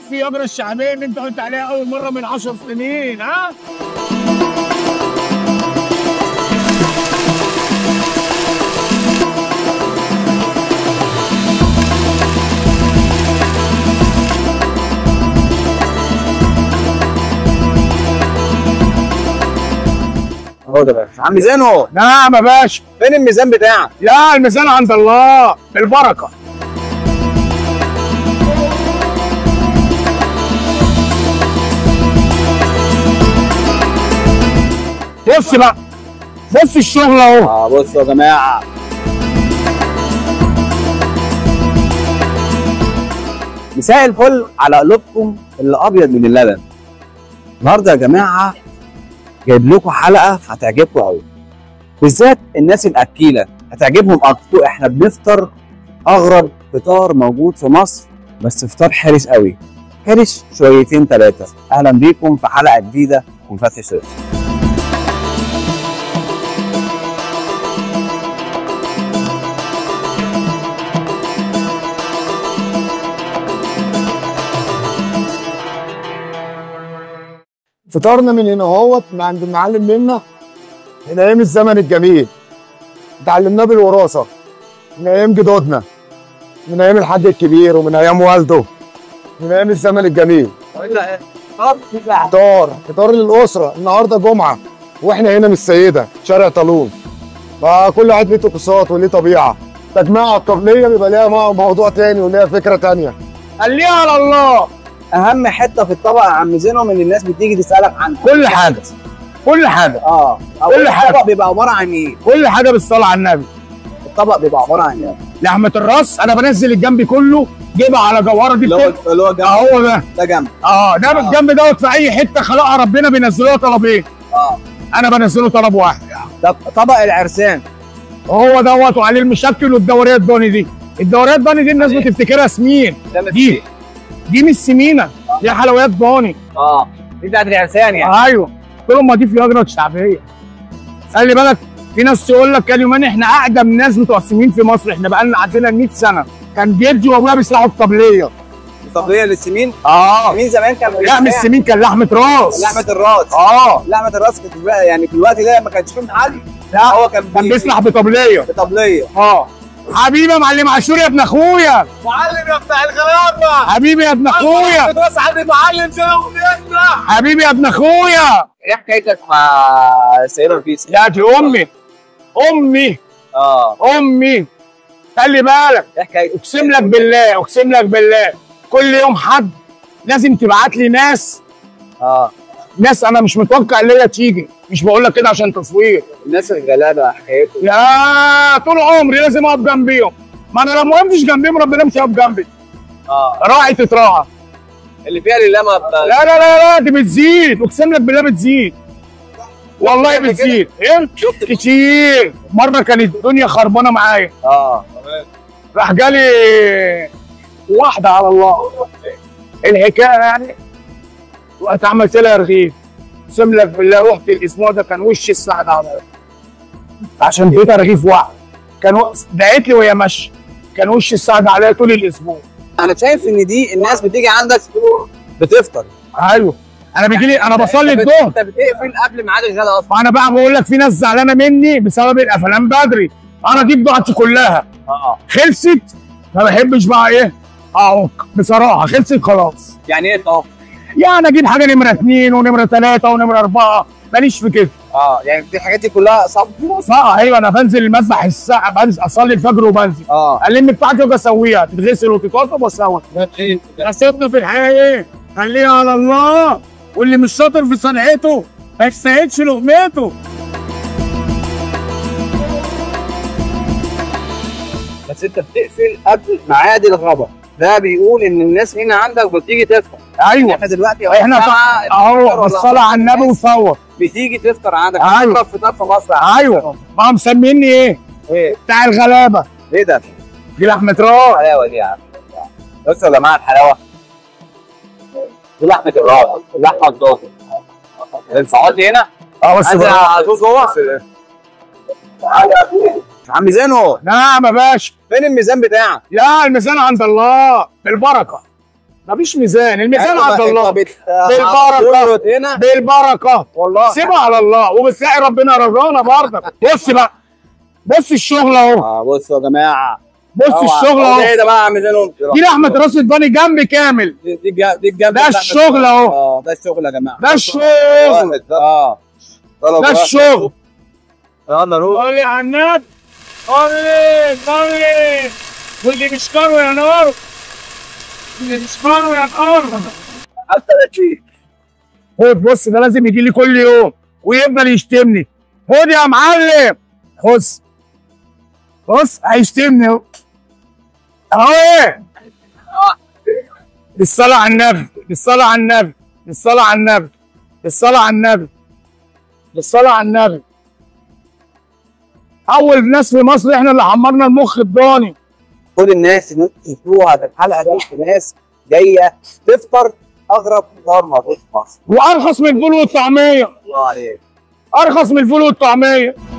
الفياجرا الشعبيه اللي انت قلت عليها اول مره من 10 سنين ها اهو ده باشا عم ميزانه نعم يا باشا فين الميزان بتاعك؟ لا الميزان عند الله بالبركه بص بقى بص الشغل اهو اه بصوا يا جماعه مساء الفل على قلوبكم اللي ابيض من اللبن النهارده يا جماعه جايب لكم حلقه هتعجبكم قوي بالذات الناس الاكيله هتعجبهم اكتر احنا بنفطر اغرب فطار موجود في مصر بس فطار حرش قوي حرش شويتين ثلاثه اهلا بيكم في حلقه جديده من فتح صفر فطارنا من هنا اهوت من عند المعلم منا من ايام الزمن الجميل اتعلمناه بالوراثه من ايام جدودنا من ايام الحاج الكبير ومن ايام والده من ايام الزمن الجميل فطار فطار للاسره النهارده جمعه واحنا هنا من السيده شارع طالون فكل واحد ليه طقوسات وليه طبيعه تجميع القبليه بيبقى ليها مو- موضوع تاني وليها فكره تانيه خليها على الله اهم حته في الطبق يا عم زينهم ان الناس بتيجي تسالك عن كل حاجه كل حاجه اه كل كل حاجة. الطبق بيبقى عباره عن ايه؟ كل حاجه بالصلاه على النبي الطبق بيبقى عباره عن ايه؟ لحمه الراس انا بنزل الجنب كله جيبها على جوهره دي اللي كده هو اللي هو جنب اهو ده ده جنب اه ده آه. الجنب دوت في اي حته خلقها ربنا بينزلوها طلبين اه انا بنزله طلب واحد ده طبق العرسان هو دوت وعليه المشكل والدوريه الضاني دي الدوريه الضاني دي الناس بتفتكرها سمين ده دي دي مش سمينه دي حلويات ضاني اه دي بتاعت العرسان يعني ايوه قلت لهم ما دي فياجرا شعبيه خلي بالك في ناس تقول لك كان يومين احنا اقدم ناس بتوع السمين في مصر احنا بقى لنا عندنا 100 سنه كان جدي وابويا بيسرحوا الطبليه الطبليه للسمين اه مين زمان كان لا مش سمين كان لحمه راس لحمه الراس اه لحمه الراس كانت بقى يعني في الوقت ده ما كانش فيه محل لا هو كان كان بي- بيسرح بطبليه بطبليه اه حبيبي يا معلم عاشور يا ابن اخويا معلم يا بتاع الغلابه حبيبي يا ابن اخويا بس عند معلم زي حبيبي يا ابن اخويا ايه حكايتك مع السيده رفيس؟ لا دي امي امي اه امي خلي بالك ايه حكايتك؟ اقسم لك بالله اقسم لك بالله كل يوم حد لازم تبعت لي ناس اه ناس انا مش متوقع ان هي تيجي مش بقول لك كده عشان تصوير الناس الغلابه حكايتهم يا طول عمري لازم اقف جنبيهم ما انا لو ما وقفتش جنبيهم ربنا مش هيقف جنبي اه راعي تتراعى اللي فيها لله ما ب- لا لا لا لا دي بتزيد اقسم لك بالله بتزيد والله قبل كده؟ بتزيد ايه كتير مره كانت الدنيا خربانه معايا اه راح جالي واحده على الله الحكايه يعني وقت عملت لها رغيف اقسم لك بالله رحت الاسبوع ده كان وشي السعد على عشان اديتها رغيف واحد كان و- دعيت لي وهي ماشيه كان وشي السعد عليا طول الاسبوع انا شايف ان دي الناس بتيجي عندك بتفطر ايوه انا بيجي لي انا بصلي أنت بت- الظهر انت بتقفل قبل ميعاد الغداء اصلا فانا بقى بقول لك في ناس زعلانه مني بسبب القفلان بدري انا دي بضاعتي كلها اه خلصت ما بحبش بقى ايه اعوق بصراحه خلصت خلاص يعني ايه طاقه؟ يعني اجيب حاجه نمره اثنين ونمره ثلاثه ونمره اربعه ماليش في كده اه يعني دي الحاجات دي كلها صب اه ايوه انا بنزل المسبح الساعه بنزل اصلي الفجر وبنزل اه الم بتاعتي واجي اسويها تتغسل وتتوضب واسوي نصيبنا في الحياه ايه؟ خليها على الله واللي مش شاطر في صنعته ما يستاهلش لقمته بس انت بتقفل قبل ميعاد الغداء ده بيقول ان الناس هنا عندك بتيجي تفطر ايوه احنا دلوقتي احنا الساعة اهو 12 ولا بالصلاه على النبي وصور بتيجي تفطر عندك أيوة. تفطر فطار في مصر ايوه ما مسميني ايه؟ ايه بتاع الغلابه ايه ده؟ دي لحمه راس الحلاوه دي يا عم بص يا جماعه الحلاوه دي لحمه الراس اللحمه الضاني الفعال دي هنا اه بس عايز بقى. ادوس جوه عم ميزانه نعم يا باشا فين الميزان بتاعك؟ يا الميزان عند الله بالبركه مفيش ميزان الميزان عند الله بالبركة. بالبركه هنا بالبركه والله سيبها على الله وبتلاقي ربنا رضانا برضك بص بقى بص الشغل اهو اه بصوا يا جماعه بص الشغل اهو ايه ده بقى عامل لهم دي لحمه راس الضاني جنب كامل دي دي الج- دي الجنب ده بتاعت- الشغل اهو اه ده الشغل يا جماعه ده الشغل اه ده الشغل يلا نروح صلي على النبي صلي صلي واللي بيشكروا يا نار اللي بيشكروا يا نار خد بص ده لازم يجي لي كل يوم ويفضل يشتمني خد يا معلم خد بص هيشتمني اهو اهو ايه بالصلاة على النبي بالصلاة على النبي بالصلاة على النبي بالصلاة على النبي بالصلاة على النبي أول ناس في مصر إحنا اللي حمرنا المخ الضاني كل الناس اللي انتوا شفتوها في الحلقه دي ناس جايه تفطر اغرب فطار موجود في مصر وأرخص من الفول والطعمية الله عليك أرخص من الفول والطعمية